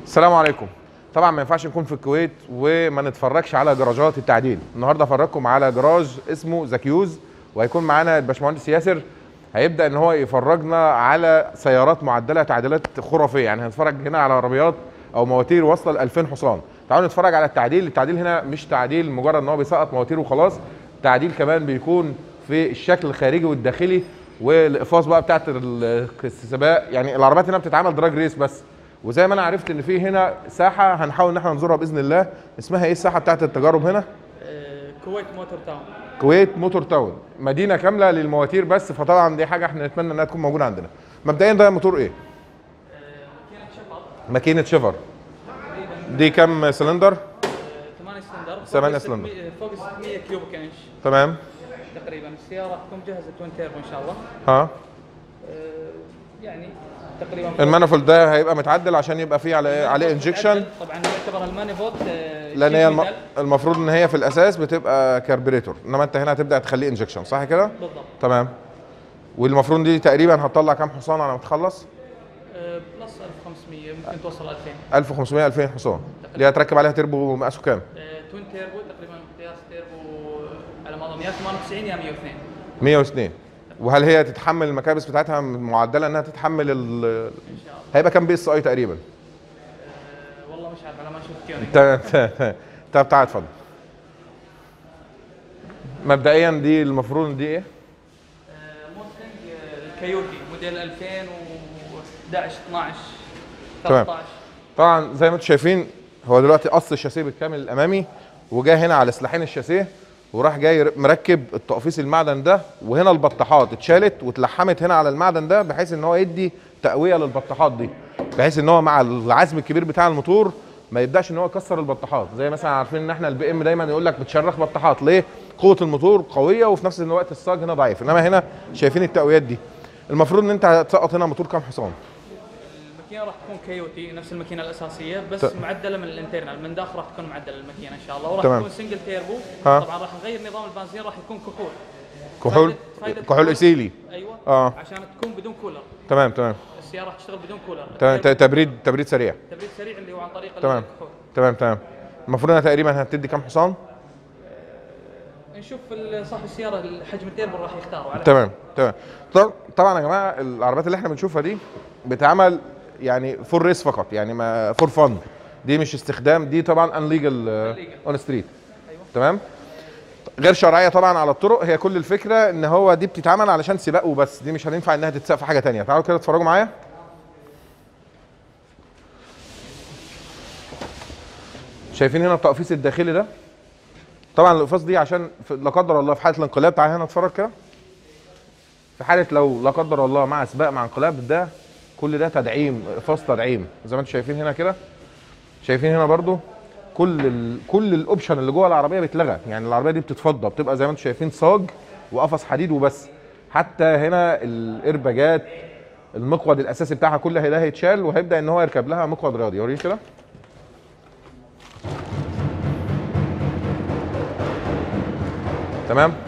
السلام عليكم طبعا ما ينفعش نكون في الكويت وما نتفرجش على جراجات التعديل النهارده افرجكم على جراج اسمه زكيوز وهيكون معانا الباشمهندس ياسر هيبدا ان هو يفرجنا على سيارات معدله تعديلات خرافيه يعني هنتفرج هنا على عربيات او مواتير واصله ل 2000 حصان تعالوا نتفرج على التعديل التعديل هنا مش تعديل مجرد ان هو بيسقط مواتير وخلاص تعديل كمان بيكون في الشكل الخارجي والداخلي والاقفاص بقى بتاعت السباق يعني العربيات هنا بتتعمل دراج ريس بس وزي ما انا عرفت ان في هنا ساحه هنحاول ان احنا نزورها باذن الله اسمها ايه الساحه بتاعت التجارب هنا آه، كويت موتور تاون كويت موتور تاون مدينه كامله للمواتير بس فطبعا دي حاجه احنا نتمنى انها تكون موجوده عندنا مبدئيا ده موتور ايه ماكينة شفر ماكينه شيفر دي كام سلندر 8 سلندر ثمانية فوق سلندر. 600 فوق 600 كيوبك انش تمام تقريبا السيارة تكون جاهزة توين تيربو ان شاء الله ها آه، يعني تقريبا المانيفولد ده هيبقى متعدل عشان يبقى فيه عليه عليه انجكشن طبعا يعتبر المانيفولد آه، لان شيء هي الم... ميتال. المفروض ان هي في الاساس بتبقى كاربريتور انما انت هنا هتبدا تخليه انجكشن صح كده بالضبط تمام والمفروض دي تقريبا هتطلع كام حصان على ما تخلص آه، بلس 1500 ممكن توصل 2000 1500 2000 حصان اللي هتركب عليها تربو مقاسه كام آه، توين تيربو تقريبا قياس تيربو على ما اظن يا 98 يا 102 102 وهل هي تتحمل المكابس بتاعتها معدله انها تتحمل ال... ان شاء الله هيبقى كام بي اس اي تقريبا آه، والله مش عارف على ما اشوف تيونينج ت- ت- طب تعال اتفضل مبدئيا دي المفروض ان دي ايه موستنج آه، الكيوتي موديل 2011 12 تمام. 13 طبعا زي ما انتم شايفين هو دلوقتي قص الشاسيه بالكامل الامامي وجا هنا على سلاحين الشاسيه وراح جاي مركب التقفيص المعدن ده وهنا البطاحات اتشالت واتلحمت هنا على المعدن ده بحيث ان هو يدي تقويه للبطاحات دي بحيث ان هو مع العزم الكبير بتاع الموتور ما يبداش ان هو يكسر البطاحات زي مثلا عارفين ان احنا البي ام دايما يقول لك بتشرخ بطاحات ليه قوه الموتور قويه وفي نفس الوقت الصاج هنا ضعيف انما هنا شايفين التقويات دي المفروض ان انت هتسقط هنا موتور كام حصان الماكينه راح تكون كيوتي نفس الماكينه الاساسيه بس ت- معدله من الانترنال من داخل راح تكون معدله الماكينه ان شاء الله وراح تمام. تكون سنجل تيربو ها. طبعا راح نغير نظام البنزين راح يكون كحول كحول فايدة- فايدة كحول ايثيلي ايوه اه. عشان تكون بدون كولر تمام تمام السياره راح تشتغل بدون كولر تمام ت- تبريد تبريد سريع تبريد سريع اللي هو عن طريق تمام. الكحول تمام تمام المفروض انها تقريبا هتدي كام حصان نشوف ال- صاحب السياره حجم التيربو راح يختاره على تمام تمام طب- طبعا يا جماعه العربيات اللي احنا بنشوفها دي بتعمل يعني فور ريس فقط يعني ما فور فن دي مش استخدام دي طبعا ان ليجل اون ستريت أيوة. تمام غير شرعيه طبعا على الطرق هي كل الفكره ان هو دي بتتعمل علشان سباق وبس دي مش هتنفع انها تتساق في حاجه تانية تعالوا كده اتفرجوا معايا شايفين هنا التقفيص الداخلي ده طبعا الاقفاص دي عشان في- لا قدر الله في حاله الانقلاب تعالى هنا اتفرج كده في حاله لو لا قدر الله مع سباق مع انقلاب ده كل ده تدعيم اقفاص تدعيم زي ما انتم شايفين هنا كده شايفين هنا برضو كل ال كل الاوبشن اللي جوه العربيه بيتلغى يعني العربيه دي بتتفضى بتبقى زي ما انتم شايفين صاج وقفص حديد وبس حتى هنا الايرباجات المقود الاساسي بتاعها كل ده هيتشال وهيبدا ان هو يركب لها مقود رياضي وريني كده تمام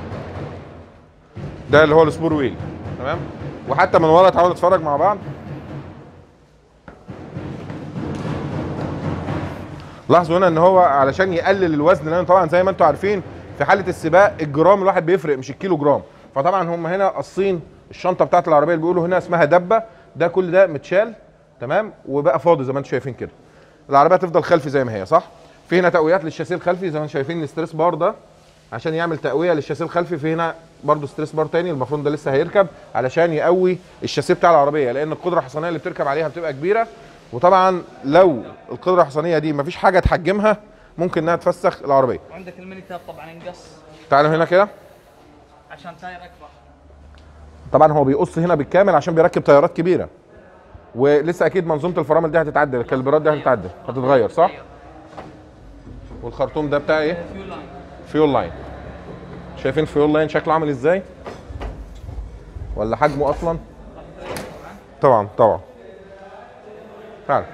ده اللي هو السبور ويل تمام وحتى من ورا تعالوا نتفرج مع بعض لاحظوا هنا ان هو علشان يقلل الوزن لان طبعا زي ما انتم عارفين في حاله السباق الجرام الواحد بيفرق مش الكيلو جرام فطبعا هم هنا قاصين الشنطه بتاعت العربيه اللي بيقولوا هنا اسمها دبه ده كل ده متشال تمام وبقى فاضي زي ما انتم شايفين كده العربيه تفضل خلفي زي ما هي صح في هنا تقويات للشاسيه الخلفي زي ما انتم شايفين الستريس بار ده عشان يعمل تقويه للشاسيه الخلفي في هنا برضه ستريس بار تاني المفروض ده لسه هيركب علشان يقوي الشاسيه بتاع العربيه لان القدره الحصانيه اللي بتركب عليها بتبقى كبيره وطبعا لو القدره الحصانيه دي مفيش حاجه تحجمها ممكن انها تفسخ العربيه وعندك الميني تاب طبعا انقص تعالوا هنا كده عشان تاير اكبر طبعا هو بيقص هنا بالكامل عشان بيركب تيارات كبيره ولسه اكيد منظومه الفرامل دي هتتعدل الكالبرات دي هتتعدل هتتغير صح والخرطوم ده بتاع ايه فيول لاين فيول لاين شايفين فيول لاين شكله عامل ازاي ولا حجمه اصلا طبعا طبعا تعال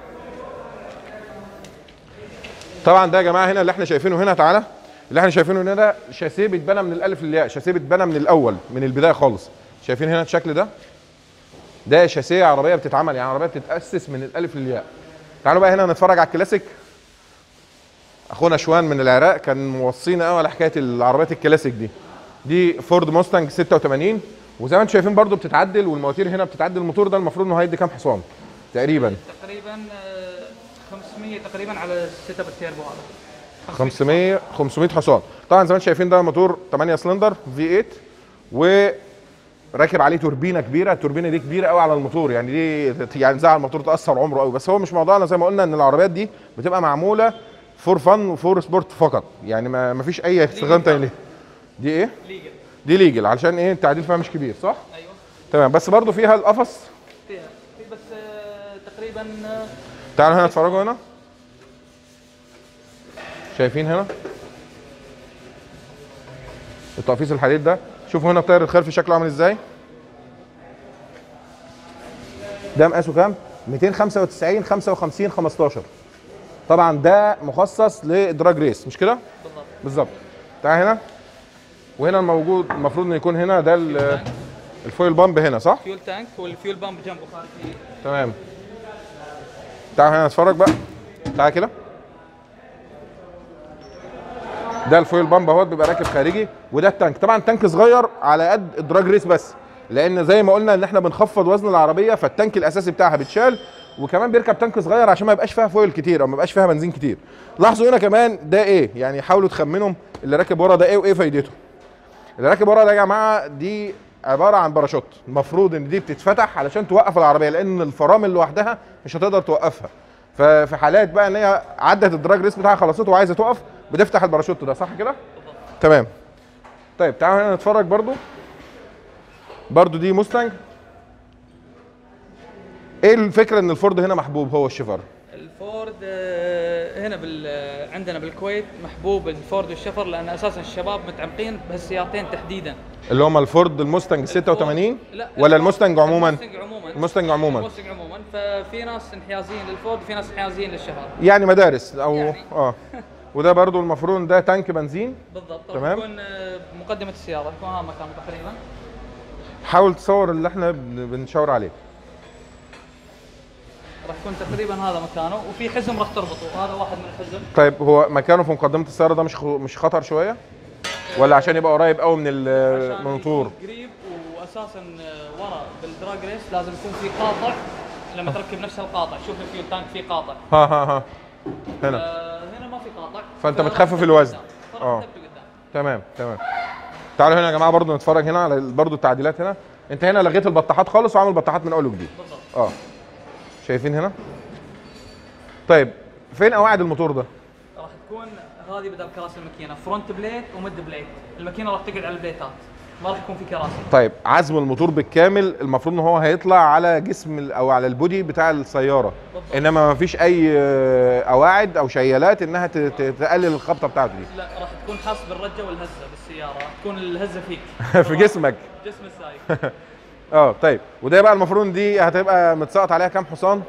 طبعا ده يا جماعه هنا اللي احنا شايفينه هنا تعالى اللي احنا شايفينه هنا ده شاسيه بيتبنى من الالف للياء شاسيه بيتبنى من الاول من البدايه خالص شايفين هنا الشكل ده ده شاسيه عربيه بتتعمل يعني عربيه بتتاسس من الالف للياء تعالوا بقى هنا نتفرج على الكلاسيك اخونا شوان من العراق كان موصينا قوي على حكايه العربيات الكلاسيك دي دي فورد موستنج 86 وزي ما انتم شايفين برضو بتتعدل والمواتير هنا بتتعدل الموتور ده المفروض انه هيدي كام حصان تقريبا تقريبا آه، 500 تقريبا على السيت اب التيربو هذا 500 500 حصان طبعا زي ما انتم شايفين ده موتور 8 سلندر في 8 وراكب عليه توربينه كبيره التوربينه دي كبيره قوي على الموتور يعني دي يعني زي الموتور تاثر عمره قوي بس هو مش موضوعنا زي ما قلنا ان العربيات دي بتبقى معموله فور فن وفور سبورت فقط يعني ما ما فيش اي استخدام تاني ليه دي ايه ليجل دي ليجل علشان ايه التعديل فيها مش كبير صح ايوه تمام بس برضو فيها القفص فيها في بس آه، تقريبا آه، تعالوا هنا اتفرجوا هنا شايفين هنا التقفيص الحديد ده شوفوا هنا التاير الخلفي شكله عامل ازاي ده مقاسه كام 295 55 15 طبعا ده مخصص لادراج ريس مش كده بالضبط بالظبط تعال هنا وهنا الموجود المفروض ان يكون هنا ده ال- الفويل بامب هنا صح فيول تانك والفيول بامب جنبه خارجي تمام تعال هنا نتفرج بقى تعال كده ده الفويل بامب اهوت بيبقى راكب خارجي وده التانك طبعا تانك صغير على قد الدراج ريس بس لان زي ما قلنا ان احنا بنخفض وزن العربيه فالتانك الاساسي بتاعها بيتشال وكمان بيركب تانك صغير عشان ما يبقاش فيها فويل كتير او ما يبقاش فيها بنزين كتير لاحظوا هنا كمان ده ايه يعني حاولوا تخمنوا اللي راكب ورا ده ايه وايه فايدته اللي راكب ورا ده يا جماعه دي عباره عن باراشوت المفروض ان دي بتتفتح علشان توقف العربيه لان الفرامل لوحدها مش هتقدر توقفها ففي حالات بقى ان هي عدت الدراج ريس بتاعها خلصته وعايزه تقف بتفتح الباراشوت ده صح كده تمام طيب تعالوا هنا نتفرج برضو برضو دي موستانج ايه الفكره ان الفورد هنا محبوب هو الشيفر الفورد آه، هنا بال آه، عندنا بالكويت محبوب الفورد والشفر لان اساسا الشباب متعمقين بهالسيارتين تحديدا اللي هم الفورد الموستانج 86 لا ولا الموستانج عموما الموستنج عموما الموستنج عموما الموستنج عموما ففي ناس انحيازيين للفورد وفي ناس انحيازيين للشفر يعني مدارس او يعني. اه وده برضو المفروض إن ده تانك بنزين بالضبط تمام. تمام يكون آه، مقدمه السياره يكون هذا مكانه تقريبا حاول تصور اللي احنا بن- بنشاور عليه راح يكون تقريبا هذا مكانه وفي حزم راح تربطه هذا واحد من الحزم طيب هو مكانه في مقدمه السياره ده مش خ- مش خطر شويه ولا عشان يبقى قريب قوي من ال- عشان من الموتور يكون قريب واساسا آه، ورا بالدراج ريس لازم يكون في قاطع لما تركب نفس القاطع شوف الفيول تانك في قاطع ها ها ها هنا آه، هنا ما في قاطع فأنت فرحت بتخفف أكتب الوزن. قدام. آه. فرحت أكتب قدام تمام تمام تعالوا هنا يا جماعه برضو نتفرج هنا على ال- برضو التعديلات هنا انت هنا لغيت البطاحات خالص وعامل بطاحات من اول وجديد بالضبط اه شايفين هنا طيب فين قواعد الموتور ده راح تكون هذه بدل كراسي الماكينه فرونت بليت وميد بليت الماكينه راح تقعد على البليتات ما راح يكون في كراسي طيب عزم الموتور بالكامل المفروض ان هو هيطلع على جسم ال- او على البودي بتاع السياره بالضبط. انما ما فيش اي آه، قواعد او شيالات انها ت- ت- تقلل الخبطه بتاعته دي لا راح تكون حاس بالرجه والهزه بالسياره راح تكون الهزه فيك في جسمك جسم السايق اه طيب وده بقى المفروض إن دي هتبقى متسقط عليها كام حصان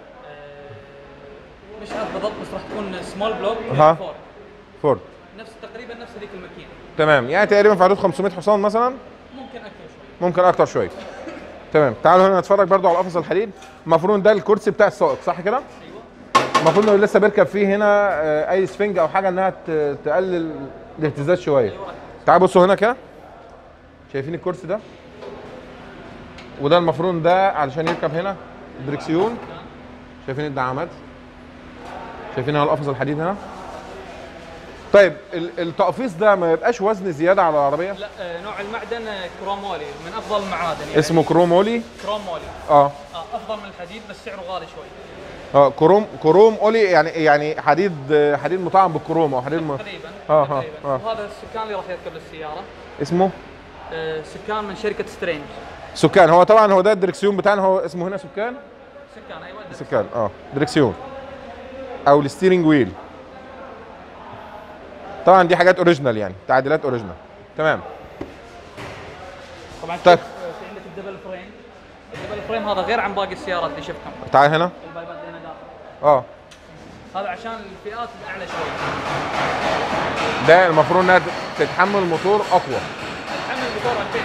مش عارف بالضبط بس راح تكون سمول بلوك أها. فور فورد نفس تقريبا نفس هذيك الماكينه تمام يعني تقريبا في حدود 500 حصان مثلا ممكن اكثر شوي ممكن اكتر شويه تمام تعالوا هنا نتفرج برضو على قفص الحديد المفروض ده الكرسي بتاع السائق صح كده ايوه المفروض انه لسه بيركب فيه هنا آه، اي سفنج او حاجه انها ت- تقلل الاهتزاز شويه ايوه راح تعالوا بصوا هنا كده شايفين الكرسي ده وده المفروض ده علشان يركب هنا دركسيون شايفين الدعامات شايفين هنا القفص الحديد هنا طيب ال- التقفيص ده ما يبقاش وزن زياده على العربيه لا آه، نوع المعدن آه، كرومولي من افضل المعادن يعني اسمه كرومولي كرومولي اه آه افضل من الحديد بس سعره غالي شوي اه كروم كروم اولي يعني يعني حديد حديد مطعم بالكروم او حديد م... تقريبا آه، آه، تقريبا آه. وهذا السكان اللي راح يركب السياره اسمه آه، سكان من شركه سترينج سكان هو طبعا هو ده الدركسيون بتاعنا هو اسمه هنا سكان سكان ايوه سكان اه دركسيون او الستيرنج ويل طبعا دي حاجات اوريجينال يعني تعديلات اوريجينال تمام طبعا طيب. شوف، آه، في عندك الدبل فريم الدبل فريم هذا غير عن باقي السيارات اللي شفتهم تعال هنا البايبات هنا داخل اه هذا عشان الفئات الاعلى شوي ده المفروض انها تتحمل موتور اقوى الحمل الموتور 2000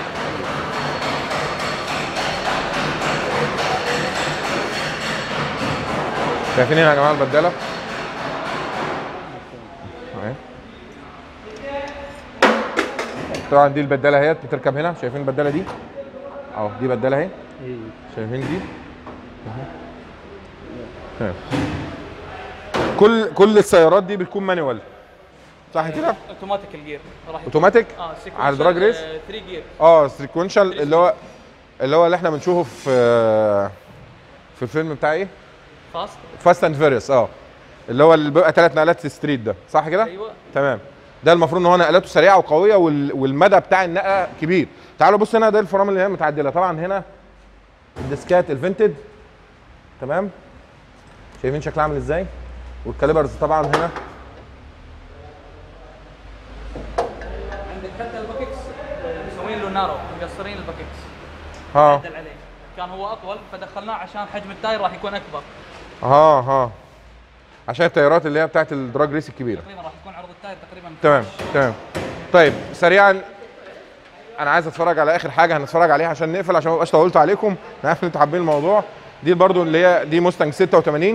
تعال شايفين هنا يا جماعه البداله أهي. طبعا دي البداله اهيت بتركب هنا شايفين البداله دي اهو دي بداله اهي شايفين دي أهي. كل كل السيارات دي بتكون مانيوال صح كده اوتوماتيك الجير راح يكون- اوتوماتيك اه على الدراج ريس 3 جير اه سيكونشال اللي هو اللي هو اللي احنا بنشوفه في في الفيلم بتاع ايه فاست فاست اند فيريوس اه اللي هو اللي بيبقى ثلاث نقلات ستريت ده صح كده ايوه تمام ده المفروض ان هو نقلاته سريعه وقويه وال... والمدى بتاع النقله كبير تعالوا بص هنا ده الفرامل اللي هي متعدله طبعا هنا الديسكات الفينتد تمام شايفين شكلها عامل ازاي والكاليبرز طبعا هنا عندك حتى الباككس مسوين له نارو مقصرين الباككس ها عدل عليه كان هو اطول فدخلناه عشان حجم التاير راح يكون اكبر ها ها عشان التيارات اللي هي بتاعت الدراج ريس الكبيره تقريبا راح يكون عرض التاير تقريبا تمام تمام طيب سريعا انا عايز اتفرج على اخر حاجه هنتفرج عليها عشان نقفل عشان ما ابقاش طولت عليكم انا عارف ان انتوا حابين الموضوع دي برضو اللي هي دي موستنج 86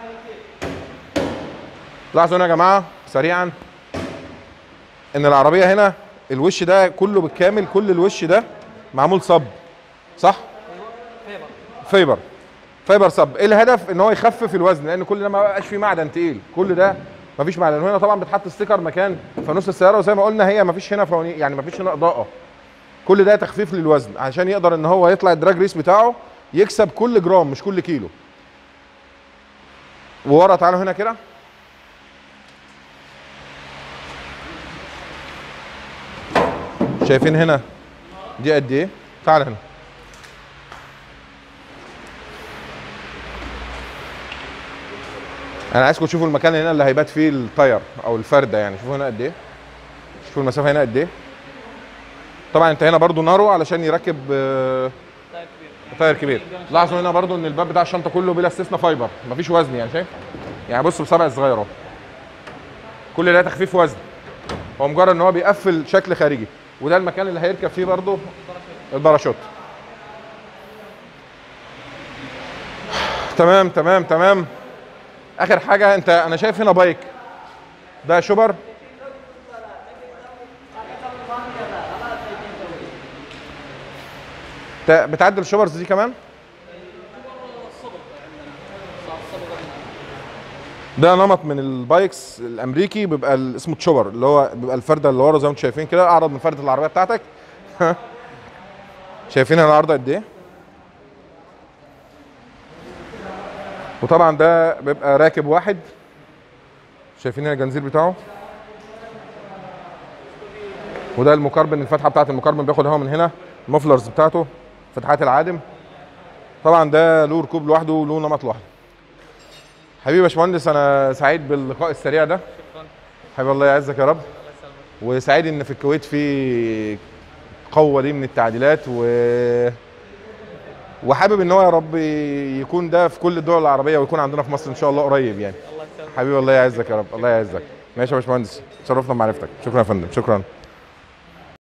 لاحظوا هنا يا جماعه سريعا ان العربيه هنا الوش ده كله بالكامل كل الوش ده معمول صب صح فيبر فايبر فايبر صب ايه الهدف ان هو يخفف الوزن لان كل ده ما بقاش فيه معدن تقيل كل ده ما فيش معدن وهنا طبعا بتحط ستيكر مكان فانوس السياره وزي ما قلنا هي ما فيش هنا فواني يعني ما فيش هنا اضاءه كل ده تخفيف للوزن عشان يقدر ان هو يطلع الدراج ريس بتاعه يكسب كل جرام مش كل كيلو وورا تعالوا هنا كده شايفين هنا دي قد ايه تعال هنا انا عايزكم تشوفوا المكان هنا اللي هيبات فيه التاير او الفرده يعني شوفوا هنا قد ايه شوفوا المسافه هنا قد ايه طبعا انت هنا برضو نارو علشان يركب آه، تاير كبير تاير كبير لاحظوا هنا برضو ان الباب بتاع الشنطه كله بلا استثناء فايبر مفيش وزن يعني شايف يعني بص بصبع صغير اهو كل ده تخفيف وزن هو مجرد ان هو بيقفل شكل خارجي وده المكان اللي هيركب فيه برضو الباراشوت تمام تمام تمام اخر حاجه انت انا شايف هنا بايك ده شوبر ت- بتعدل الشوبرز دي كمان ده نمط من البايكس الامريكي بيبقى ال- اسمه تشوبر اللي هو بيبقى الفرده اللي ورا زي ما انتم شايفين كده اعرض من فرده العربيه بتاعتك شايفين هنا العرض قد ايه وطبعا ده بيبقى راكب واحد شايفين هنا الجنزير بتاعه وده المكربن الفتحه بتاعت المكربن بياخد هوا من هنا المفلرز بتاعته فتحات العادم طبعا ده له ركوب لوحده وله نمط لوحده حبيبي يا باشمهندس انا سعيد باللقاء السريع ده شكرا حبيبي الله يعزك يا رب الله يسلمك وسعيد ان في الكويت في قوه دي من التعديلات و وحابب ان هو يا رب يكون ده في كل الدول العربيه ويكون عندنا في مصر ان شاء الله قريب يعني الله يسلمك حبيبي الله يعزك يا رب الله يعزك ماشي يا باشمهندس شرفنا بمعرفتك شكرا يا فندم شكرا